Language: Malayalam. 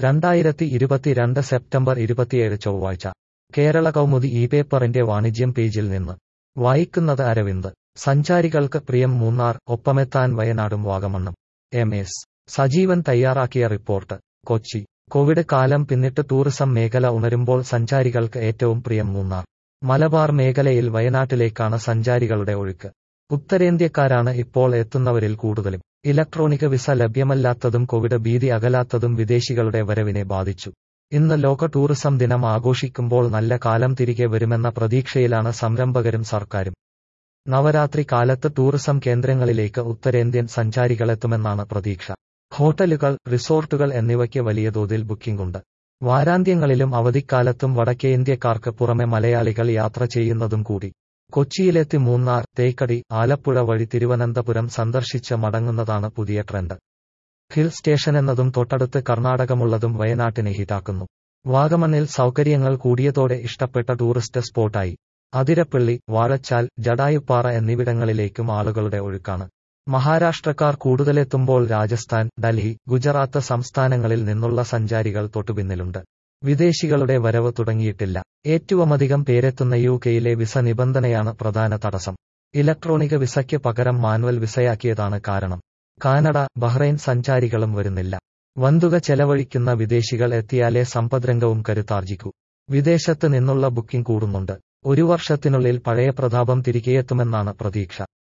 രണ്ടായിരത്തി ഇരുപത്തിരണ്ട് സെപ്റ്റംബർ ഇരുപത്തിയേഴ് ചൊവ്വാഴ്ച കേരള കൗമുദി ഈ പേപ്പറിന്റെ വാണിജ്യം പേജിൽ നിന്ന് വായിക്കുന്നത് അരവിന്ദ് സഞ്ചാരികൾക്ക് പ്രിയം മൂന്നാർ ഒപ്പമെത്താൻ വയനാടും വാഗമണ്ണും എം എസ് സജീവൻ തയ്യാറാക്കിയ റിപ്പോർട്ട് കൊച്ചി കോവിഡ് കാലം പിന്നിട്ട് ടൂറിസം മേഖല ഉണരുമ്പോൾ സഞ്ചാരികൾക്ക് ഏറ്റവും പ്രിയം മൂന്നാർ മലബാർ മേഖലയിൽ വയനാട്ടിലേക്കാണ് സഞ്ചാരികളുടെ ഒഴുക്ക് ഉത്തരേന്ത്യക്കാരാണ് ഇപ്പോൾ എത്തുന്നവരിൽ കൂടുതലും ഇലക്ട്രോണിക് വിസ ലഭ്യമല്ലാത്തതും കോവിഡ് ഭീതി അകലാത്തതും വിദേശികളുടെ വരവിനെ ബാധിച്ചു ഇന്ന് ലോക ടൂറിസം ദിനം ആഘോഷിക്കുമ്പോൾ നല്ല കാലം തിരികെ വരുമെന്ന പ്രതീക്ഷയിലാണ് സംരംഭകരും സർക്കാരും നവരാത്രി കാലത്ത് ടൂറിസം കേന്ദ്രങ്ങളിലേക്ക് ഉത്തരേന്ത്യൻ സഞ്ചാരികളെത്തുമെന്നാണ് പ്രതീക്ഷ ഹോട്ടലുകൾ റിസോർട്ടുകൾ എന്നിവയ്ക്ക് വലിയ തോതിൽ ബുക്കിംഗുണ്ട് വാരാന്ത്യങ്ങളിലും അവധിക്കാലത്തും വടക്കേ ഇന്ത്യക്കാർക്ക് പുറമെ മലയാളികൾ യാത്ര ചെയ്യുന്നതും കൂടി കൊച്ചിയിലെത്തി മൂന്നാർ തേക്കടി ആലപ്പുഴ വഴി തിരുവനന്തപുരം സന്ദർശിച്ച് മടങ്ങുന്നതാണ് പുതിയ ട്രെൻഡ് ഹിൽ സ്റ്റേഷൻ എന്നതും തൊട്ടടുത്ത് കർണാടകമുള്ളതും വയനാട്ടിനെ ഹിറ്റാക്കുന്നു വാഗമണ്ണിൽ സൗകര്യങ്ങൾ കൂടിയതോടെ ഇഷ്ടപ്പെട്ട ടൂറിസ്റ്റ് സ്പോട്ടായി അതിരപ്പള്ളി വാഴച്ചാൽ ജഡായുപ്പാറ എന്നിവിടങ്ങളിലേക്കും ആളുകളുടെ ഒഴുക്കാണ് മഹാരാഷ്ട്രക്കാർ കൂടുതലെത്തുമ്പോൾ രാജസ്ഥാൻ ഡൽഹി ഗുജറാത്ത് സംസ്ഥാനങ്ങളിൽ നിന്നുള്ള സഞ്ചാരികൾ തൊട്ടുപിന്നിലുണ്ട് വിദേശികളുടെ വരവ് തുടങ്ങിയിട്ടില്ല ഏറ്റവുമധികം പേരെത്തുന്ന യു കെയിലെ വിസ നിബന്ധനയാണ് പ്രധാന തടസ്സം ഇലക്ട്രോണിക് വിസയ്ക്ക് പകരം മാനുവൽ വിസയാക്കിയതാണ് കാരണം കാനഡ ബഹ്റൈൻ സഞ്ചാരികളും വരുന്നില്ല വന്തുക ചെലവഴിക്കുന്ന വിദേശികൾ എത്തിയാലേ സമ്പദ്രംഗവും കരുത്താർജിക്കൂ വിദേശത്ത് നിന്നുള്ള ബുക്കിംഗ് കൂടുന്നുണ്ട് ഒരു വർഷത്തിനുള്ളിൽ പഴയ പ്രതാപം തിരികെയെത്തുമെന്നാണ് പ്രതീക്ഷ